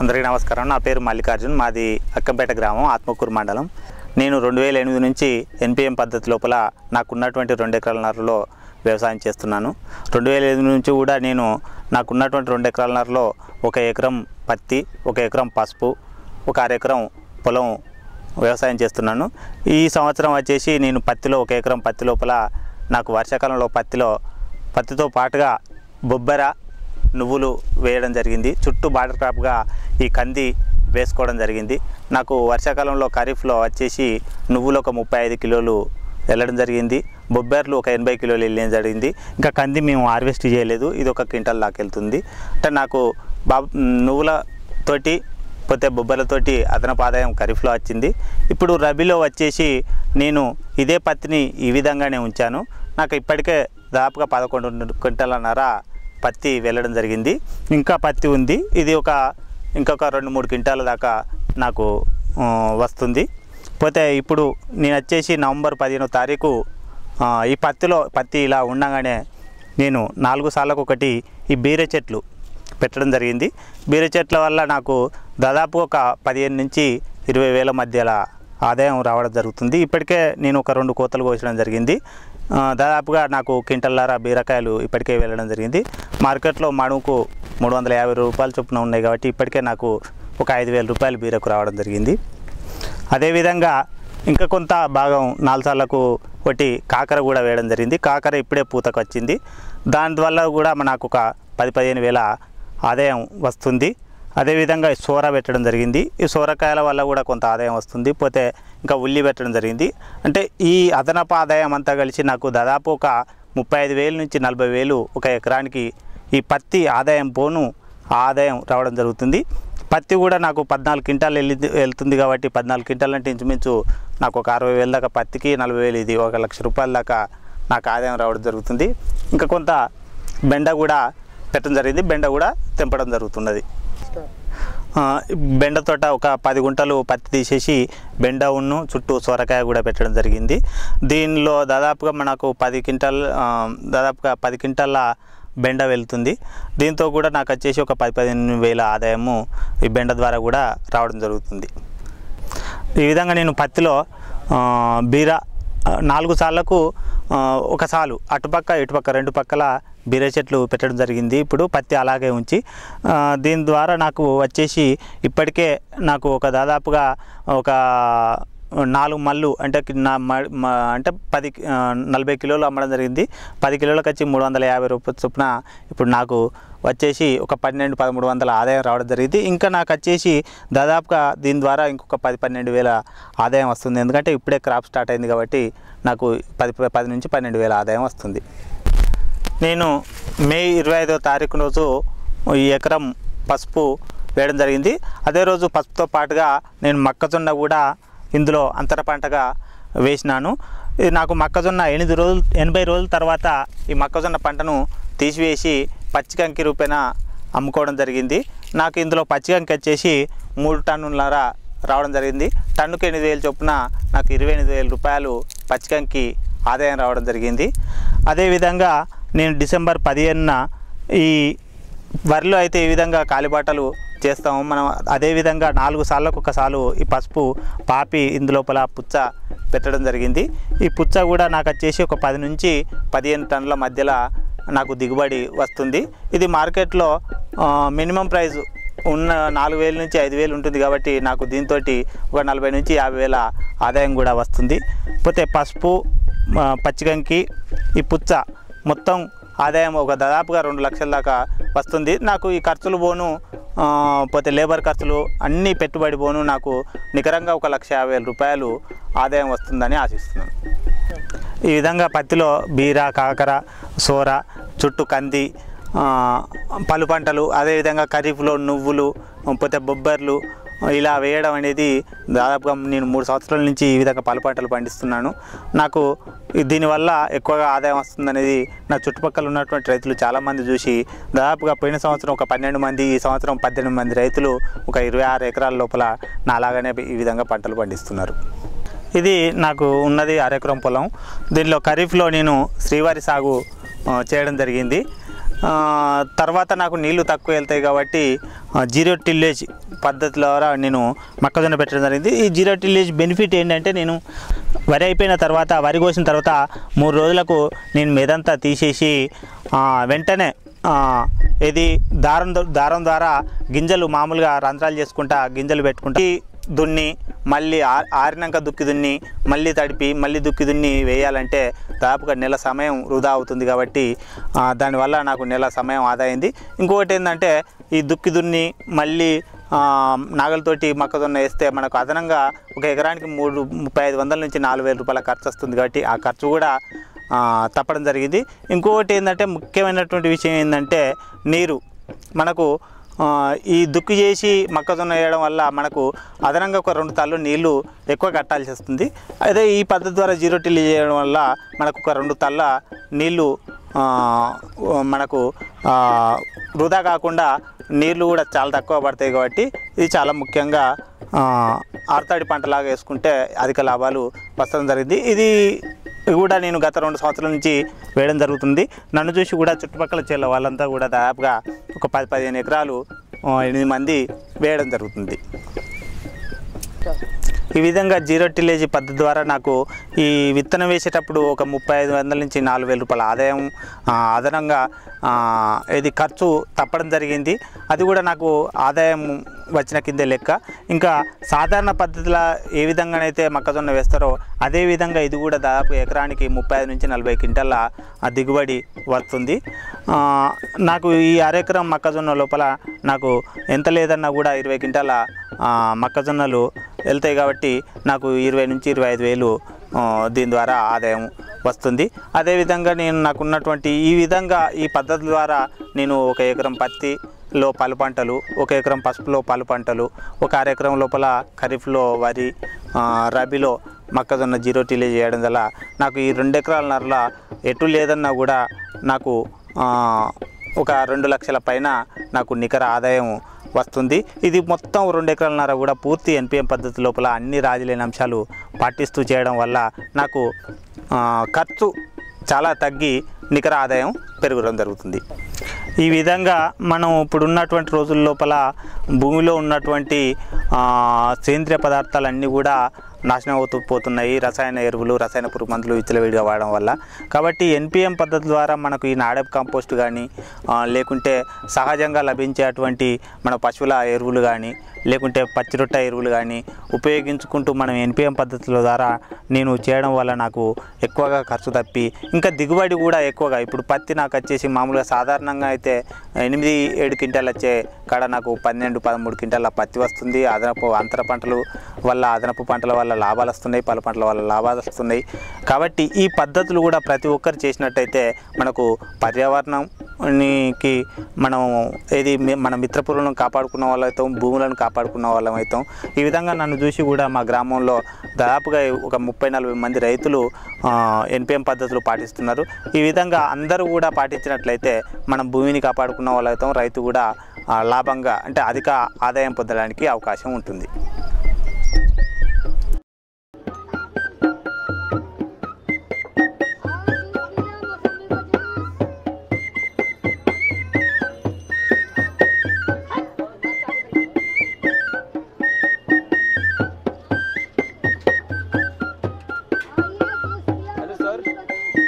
అందరికీ నమస్కారం నా పేరు మల్లికార్జున్ మాది అక్కంపేట గ్రామం ఆత్మకూరు మండలం నేను రెండు వేల ఎనిమిది నుంచి ఎన్పిఎం పద్ధతి లోపల నాకున్నటువంటి రెండు ఎకరాల నరలో వ్యవసాయం చేస్తున్నాను రెండు వేల ఎనిమిది నుంచి కూడా నేను నాకున్నటువంటి రెండు ఎకరాల నరలో ఒక ఎకరం పత్తి ఒక ఎకరం పసుపు ఒక అర ఎకరం పొలం వ్యవసాయం చేస్తున్నాను ఈ సంవత్సరం వచ్చేసి నేను పత్తిలో ఒక ఎకరం పత్తి లోపల నాకు వర్షాకాలంలో పత్తిలో పత్తితో పాటుగా బొబ్బెర నువ్వులు వేయడం జరిగింది చుట్టూ బార్డర్ క్రాప్గా ఈ కంది వేసుకోవడం జరిగింది నాకు వర్షాకాలంలో ఖరీఫ్లో వచ్చేసి నువ్వులు ఒక ముప్పై ఐదు కిలోలు వెళ్ళడం జరిగింది బొబ్బెర్లు ఒక ఎనభై కిలోలు వెళ్ళడం జరిగింది ఇంకా కంది మేము హార్వెస్ట్ చేయలేదు ఇది ఒక క్వింటల్ దాకా వెళ్తుంది అంటే నాకు బా నువ్వుల తోటి పోతే బొబ్బర్లతోటి అదనపు ఆదాయం ఖరీఫ్లో వచ్చింది ఇప్పుడు రబీలో వచ్చేసి నేను ఇదే పత్తిని ఈ విధంగానే ఉంచాను నాకు ఇప్పటికే దాదాపుగా పదకొండు క్వింటలన్నర పత్తి వెళ్ళడం జరిగింది ఇంకా పత్తి ఉంది ఇది ఒక ఇంకొక రెండు మూడు క్వింటాల దాకా నాకు ఆ, వస్తుంది పోతే ఇప్పుడు నేను వచ్చేసి నవంబర్ పదిహేనో తారీఖు ఆ, ఈ పత్తిలో పత్తి ఇలా ఉండగానే నేను నాలుగు సార్లకు ఒకటి ఈ బీర చెట్లు పెట్టడం జరిగింది బీర చెట్ల వల్ల నాకు దాదాపు ఒక పదిహేను నుంచి ఇరవై వేల మధ్యల ఆదాయం రావడం జరుగుతుంది ఇప్పటికే నేను ఒక రెండు కోతలు కోసడం జరిగింది ఆ, దాదాపుగా నాకు క్వింటల్లార బీరకాయలు ఇప్పటికే వెళ్ళడం జరిగింది మార్కెట్లో మడుకు మూడు వందల యాభై రూపాయల చొప్పున ఉన్నాయి కాబట్టి ఇప్పటికే నాకు ఒక ఐదు వేల రూపాయలు బీరకు రావడం జరిగింది అదేవిధంగా ఇంకా కొంత భాగం నాలుసార్లకు ఒకటి కాకర కూడా వేయడం జరిగింది కాకర ఇప్పుడే పూతకు వచ్చింది దానివల్ల కూడా మనకు ఒక పది పదిహేను వేల ఆదాయం వస్తుంది అదేవిధంగా ఈ సోర పెట్టడం జరిగింది ఈ సోరకాయల వల్ల కూడా కొంత ఆదాయం వస్తుంది పోతే ఇంకా ఉల్లి పెట్టడం జరిగింది అంటే ఈ అదనపు ఆదాయం అంతా కలిసి నాకు దాదాపు ఒక ముప్పై ఐదు వేలు నుంచి నలభై వేలు ఒక ఎకరానికి ఈ పత్తి ఆదాయం పోను ఆ ఆదాయం రావడం జరుగుతుంది పత్తి కూడా నాకు పద్నాలుగు క్వింటాలు వెళ్ళి వెళ్తుంది కాబట్టి పద్నాలుగు క్వింటాల్ అంటే ఇంచుమించు నాకు ఒక అరవై వేల దాకా పత్తికి నలభై వేలు ఇది ఒక లక్ష రూపాయల దాకా నాకు ఆదాయం రావడం జరుగుతుంది ఇంకా కొంత బెండ కూడా పెట్టడం జరిగింది బెండ కూడా తెంపడం జరుగుతున్నది ఆ, బెండ తోట ఒక పది గుంటలు పత్తి తీసేసి బెండ ఉన్ను చుట్టూ సొరకాయ కూడా పెట్టడం జరిగింది దీనిలో దాదాపుగా మనకు పది క్వింటల్ ఆ, దాదాపుగా పది క్వింటల్ల బెండ వెళ్తుంది దీంతో కూడా నాకు వచ్చేసి ఒక పది పదిహేను వేల ఆదాయము ఈ బెండ ద్వారా కూడా రావడం జరుగుతుంది ఈ విధంగా నేను పత్తిలో ఆ, బీర ఆ, నాలుగు సార్లకు ఆ, ఒక సాలు అటుపక్క ఇటుపక్క రెండు పక్కల బీర చెట్లు పెట్టడం జరిగింది ఇప్పుడు పత్తి అలాగే ఉంచి ఆ, దీని ద్వారా నాకు వచ్చేసి ఇప్పటికే నాకు ఒక దాదాపుగా ఒక నాలుగు మళ్ళు అంటే కి- నా మ- మ- అంటే పది ఆ, నలభై కిలోలు అమ్మడం జరిగింది పది కిలోలకు వచ్చి మూడు వందల యాభై రూపాయల చొప్పున ఇప్పుడు నాకు వచ్చేసి ఒక పన్నెండు పదమూడు వందల ఆదాయం రావడం జరిగింది ఇంకా నాకు వచ్చేసి దాదాపుగా దీని ద్వారా ఇంకొక పది పన్నెండు వేల ఆదాయం వస్తుంది ఎందుకంటే ఇప్పుడే క్రాప్ స్టార్ట్ అయింది కాబట్టి నాకు పది పది నుంచి పన్నెండు వేల ఆదాయం వస్తుంది నేను మే ఇరవై ఐదో తారీఖు రోజు ఈ ఎకరం పసుపు వేయడం జరిగింది అదే రోజు పసుపుతో పాటుగా నేను మొక్కజొన్న కూడా ఇందులో అంతర పంటగా వేసినాను ఇది నాకు మొక్కజొన్న ఎనిమిది రోజులు ఎనభై రోజుల తర్వాత ఈ మొక్కజొన్న పంటను తీసివేసి పచ్చికంకి రూపేణ అమ్ముకోవడం జరిగింది నాకు ఇందులో పచ్చికంకి వచ్చేసి మూడు టన్నులన్నర రావడం జరిగింది టన్నుకు ఎనిమిది వేలు చొప్పున నాకు ఇరవై ఎనిమిది వేల రూపాయలు పచ్చికంకి ఆదాయం రావడం జరిగింది అదేవిధంగా నేను డిసెంబర్ పదిహేనున ఈ వరిలో అయితే ఈ విధంగా కాలిబాటలు చేస్తాము మనం అదేవిధంగా నాలుగు సార్లకు ఒకసారి ఈ పసుపు పాపి ఇందులోపల పుచ్చ పెట్టడం జరిగింది ఈ పుచ్చ కూడా నాకు వచ్చేసి ఒక పది నుంచి పదిహేను టన్నుల మధ్యలో నాకు దిగుబడి వస్తుంది ఇది మార్కెట్లో ఆ, మినిమం ప్రైస్ ఉన్న నాలుగు వేల నుంచి ఐదు వేలు ఉంటుంది కాబట్టి నాకు దీంతో ఒక నలభై నుంచి యాభై వేల ఆదాయం కూడా వస్తుంది పోతే పసుపు ఆ, పచ్చిగంకి ఈ పుచ్చ మొత్తం ఆదాయం ఒక దాదాపుగా రెండు లక్షల దాకా వస్తుంది నాకు ఈ ఖర్చులు పోను ఆ, పోతే లేబర్ ఖర్చులు అన్నీ పెట్టుబడి పోను నాకు నికరంగా ఒక లక్ష యాభై వేల రూపాయలు ఆదాయం వస్తుందని ఆశిస్తున్నాను ఈ విధంగా పత్తిలో బీర కాకర సోర చుట్టూ కంది ఆ, పలు పంటలు అదేవిధంగా ఖరీఫ్లో నువ్వులు పోతే బొబ్బర్లు ఇలా వేయడం అనేది దాదాపుగా నేను మూడు సంవత్సరాల నుంచి ఈ విధంగా పలు పంటలు పండిస్తున్నాను నాకు దీనివల్ల ఎక్కువగా ఆదాయం వస్తుందనేది నా చుట్టుపక్కల ఉన్నటువంటి రైతులు చాలామంది చూసి దాదాపుగా పోయిన సంవత్సరం ఒక పన్నెండు మంది ఈ సంవత్సరం పద్దెనిమిది మంది రైతులు ఒక ఇరవై ఆరు ఎకరాల లోపల నా అలాగనే ఈ విధంగా పంటలు పండిస్తున్నారు ఇది నాకు ఉన్నది అరెకరం పొలం దీనిలో ఖరీఫ్లో నేను శ్రీవారి సాగు ఆ, చేయడం జరిగింది ఆ, తర్వాత నాకు నీళ్లు తక్కువ వెళ్తాయి కాబట్టి ఆ, జీరో టిల్లేజ్ పద్ధతి ద్వారా నేను మొక్కజొన్న పెట్టడం జరిగింది ఈ జీరో టిల్లేజ్ బెనిఫిట్ ఏంటంటే నేను వరి అయిపోయిన తర్వాత వరి కోసిన తర్వాత మూడు రోజులకు నేను మెదంతా తీసేసి ఆ, వెంటనే ఆ, ఇది దారం ద- దారం ద్వారా గింజలు మామూలుగా రంధ్రాలు చేసుకుంటా గింజలు పెట్టుకుంటా ఈ దున్ని మళ్ళీ ఆ- ఆరినాక దుక్కి దున్ని మళ్ళీ తడిపి మళ్ళీ దుక్కి దున్ని వేయాలంటే దాదాపుగా నెల సమయం వృధా అవుతుంది కాబట్టి ఆ, దానివల్ల నాకు నెల సమయం ఆదా అయింది ఇంకొకటి ఏంటంటే ఈ దుక్కి దున్ని మళ్ళీ ఆ, నాగలతోటి మొక్కజొన్న వేస్తే మనకు అదనంగా ఒక ఎకరానికి మూడు ముప్పై ఐదు వందల నుంచి నాలుగు వేల రూపాయల ఖర్చు వస్తుంది కాబట్టి ఆ ఖర్చు కూడా ఆ, తప్పడం జరిగింది ఇంకొకటి ఏంటంటే ముఖ్యమైనటువంటి విషయం ఏంటంటే నీరు మనకు ఆ, ఈ దుక్కు చేసి మొక్కజొన్న వేయడం వల్ల మనకు అదనంగా ఒక రెండు తల్లు నీళ్లు ఎక్కువ కట్టాల్సి వస్తుంది అదే ఈ పద్ధతి ద్వారా జీరో టిల్లి చేయడం వల్ల మనకు ఒక రెండు తల్ల నీళ్లు ఆ, మనకు ఆ, వృధా కాకుండా నీళ్లు కూడా చాలా తక్కువ పడతాయి కాబట్టి ఇది చాలా ముఖ్యంగా ఆ, ఆర్తాడి పంటలాగా వేసుకుంటే అధిక లాభాలు వస్తడం జరిగింది ఇది కూడా నేను గత రెండు సంవత్సరాల నుంచి వేయడం జరుగుతుంది నన్ను చూసి కూడా చుట్టుపక్కల చేల వాళ్ళంతా కూడా దాదాపుగా ఒక పది పదిహేను ఎకరాలు ఆ, ఎనిమిది మంది వేయడం జరుగుతుంది ఈ విధంగా జీరో టిలేజీ పద్ధతి ద్వారా నాకు ఈ విత్తనం వేసేటప్పుడు ఒక ముప్పై ఐదు వందల నుంచి నాలుగు వేల రూపాయల ఆదాయం ఆ, అదనంగా ఆ, ఇది ఖర్చు తప్పడం జరిగింది అది కూడా నాకు ఆదాయం వచ్చిన కిందే లెక్క ఇంకా సాధారణ పద్ధతిలో ఏ విధంగానైతే మొక్కజొన్న వేస్తారో అదే విధంగా ఇది కూడా దాదాపు ఎకరానికి ముప్పై ఐదు నుంచి నలభై క్వింటాల ఆ దిగుబడి వస్తుంది ఆ, నాకు ఈ అరెకరం మొక్కజొన్న లోపల నాకు ఎంత లేదన్నా కూడా ఇరవై క్వింటాల ఆ, మొక్కజొన్నలు వెళ్తాయి కాబట్టి నాకు ఇరవై నుంచి ఇరవై ఐదు వేలు ఆ, దీని ద్వారా ఆదాయం వస్తుంది అదేవిధంగా నేను నాకున్నటువంటి ఈ విధంగా ఈ పద్ధతి ద్వారా నేను ఒక ఎకరం పత్తిలో పలు పంటలు ఒక ఎకరం పసుపులో పలు పంటలు ఒక అర ఎకరం లోపల ఖరీఫ్లో వరి ఆ, రబీలో మొక్కజొన్న జీరో టీలే చేయడం వల్ల నాకు ఈ రెండు ఎకరాల నరల ఎటు లేదన్నా కూడా నాకు ఆ, ఒక రెండు లక్షల పైన నాకు నికర ఆదాయం వస్తుంది ఇది మొత్తం రెండు ఎకరాలన్నర కూడా పూర్తి ఎన్పిఎం పద్ధతి లోపల అన్ని రాజులేని అంశాలు పాటిస్తూ చేయడం వల్ల నాకు ఆ, ఖర్చు చాలా తగ్గి నికర ఆదాయం పెరగడం జరుగుతుంది ఈ విధంగా మనం ఇప్పుడు ఉన్నటువంటి రోజుల లోపల భూమిలో ఉన్నటువంటి ఆ, సేంద్రియ పదార్థాలన్నీ కూడా నాశనం అవుతూ పోతున్నాయి రసాయన ఎరువులు రసాయన పురుగు మందులు విచ్చలవిడిగా వాడడం వల్ల కాబట్టి ఎన్పిఎం పద్ధతి ద్వారా మనకు ఈ నాడప్ కంపోస్ట్ కానీ లేకుంటే సహజంగా లభించేటువంటి మన పశువుల ఎరువులు కానీ లేకుంటే పచ్చిరొట్ట ఎరువులు కానీ ఉపయోగించుకుంటూ మనం ఎన్పిఎం పద్ధతుల ద్వారా నేను చేయడం వల్ల నాకు ఎక్కువగా ఖర్చు తప్పి ఇంకా దిగుబడి కూడా ఎక్కువగా ఇప్పుడు పత్తి నాకు వచ్చేసి మామూలుగా సాధారణంగా అయితే ఎనిమిది ఏడు క్వింటాలు వచ్చే కాడ నాకు పన్నెండు పదమూడు క్వింటాల పత్తి వస్తుంది అదనపు అంతర పంటలు వల్ల అదనపు పంటల వల్ల లాభాలు వస్తున్నాయి పలు పంటల వల్ల లాభాలు వస్తున్నాయి కాబట్టి ఈ పద్ధతులు కూడా ప్రతి ఒక్కరు చేసినట్టయితే మనకు పర్యావరణానికి మనం ఏది మి- మన మిత్రపురులను కాపాడుకున్న వాళ్ళైతాం భూములను కాపాడుకున్న వాళ్ళం అవుతాం ఈ విధంగా నన్ను చూసి కూడా మా గ్రామంలో దాదాపుగా ఒక ముప్పై నలభై మంది రైతులు ఎన్పిఎం పద్ధతులు పాటిస్తున్నారు ఈ విధంగా అందరూ కూడా పాటించినట్లయితే మనం భూమిని కాపాడుకున్న వాళ్ళైతాం రైతు కూడా ఆ, లాభంగా అంటే అధిక ఆదాయం పొందడానికి అవకాశం ఉంటుంది हेलो सर